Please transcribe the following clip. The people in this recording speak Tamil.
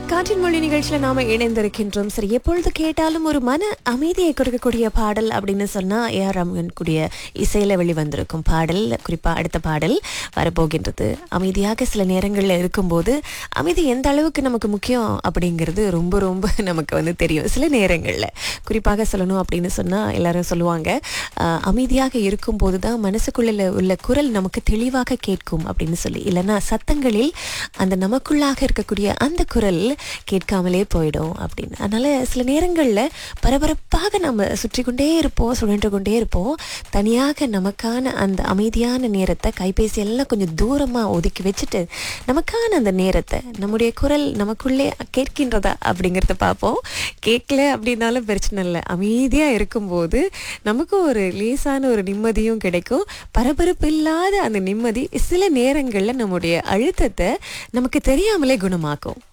காற்றின் மொழி நிகழ்ச்சியில நாம இணைந்திருக்கின்றோம் சரி எப்பொழுது கேட்டாலும் ஒரு மன அமைதியை கொடுக்கக்கூடிய பாடல் அப்படின்னு சொன்னா ஏ ஆர் ரமன் கூடிய இசையில வெளிவந்திருக்கும் பாடல் குறிப்பா அடுத்த பாடல் வரப்போகின்றது அமைதியாக சில நேரங்கள்ல இருக்கும்போது அமைதி எந்த அளவுக்கு நமக்கு முக்கியம் அப்படிங்கிறது ரொம்ப ரொம்ப நமக்கு வந்து தெரியும் சில நேரங்கள்ல குறிப்பாக சொல்லணும் அப்படின்னு சொன்னா எல்லாரும் சொல்லுவாங்க ஆஹ், அமைதியாக இருக்கும்போது தான் மனசுக்குள்ள உள்ள குரல் நமக்கு தெளிவாக கேட்கும் அப்படின்னு சொல்லி இல்லைன்னா சத்தங்களில் அந்த நமக்குள்ளாக இருக்கக்கூடிய அந்த குரல் கேட்காமலே போயிடும் அப்படின்னு அதனால சில நேரங்களில் பரபரப்பாக நம்ம சுற்றி கொண்டே இருப்போம் சுழன்று கொண்டே இருப்போம் தனியாக நமக்கான அந்த அமைதியான நேரத்தை கைபேசி எல்லாம் கொஞ்சம் தூரமாக ஒதுக்கி வச்சுட்டு நமக்கான அந்த நேரத்தை நம்முடைய குரல் நமக்குள்ளே கேட்கின்றதா அப்படிங்கிறத பார்ப்போம் கேட்கல அப்படின்னாலும் பிரச்சனை இல்லை அமைதியாக இருக்கும்போது நமக்கு ஒரு லேசான ஒரு நிம்மதியும் கிடைக்கும் பரபரப்பு இல்லாத அந்த நிம்மதி சில நேரங்களில் நம்முடைய அழுத்தத்தை நமக்கு தெரியாமலே குணமாக்கும்